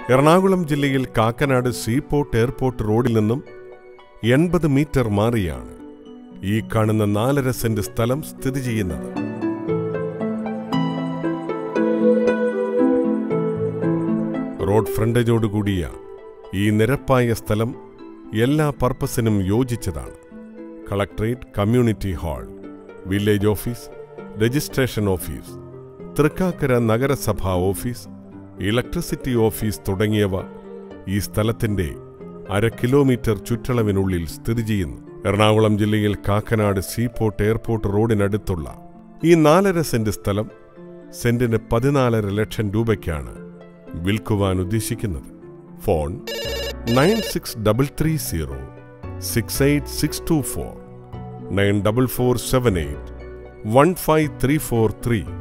എറണാകുളം ജില്ലയിൽ Kakkanad seaport airport റോഡിൽ നിന്നും എൺപത് മീറ്റർ മാറിയാണ് ഈ കാണുന്ന നാലര സെന്റ് സ്ഥലം സ്ഥിതി ചെയ്യുന്നത് റോഡ് ഫ്രണ്ടേജോടുകൂടിയ ഈ നിരപ്പായ സ്ഥലം എല്ലാ പർപ്പസിനും യോജിച്ചതാണ് collectorate community hall village office registration office Thrikkakara നഗരസഭാ ഓഫീസ് ഇലക്ട്രിസിറ്റി ഓഫീസ് തുടങ്ങിയവ ഈ സ്ഥലത്തിന്റെ അര കിലോമീറ്റർ ചുറ്റളവിനുള്ളിൽ സ്ഥിതി ചെയ്യുന്നു എറണാകുളം ജില്ലയിൽ കാക്കനാട് സീപോർട്ട് എയർപോർട്ട് റോഡിനടുത്തുള്ള ഈ നാലര സെന്റ് സ്ഥലം സെന്റിന് പതിനാലര ലക്ഷം രൂപയ്ക്കാണ് വിൽക്കുവാൻ ഉദ്ദേശിക്കുന്നത് phone nine six double three zero six eight six two four nine double four seven eight one five three four three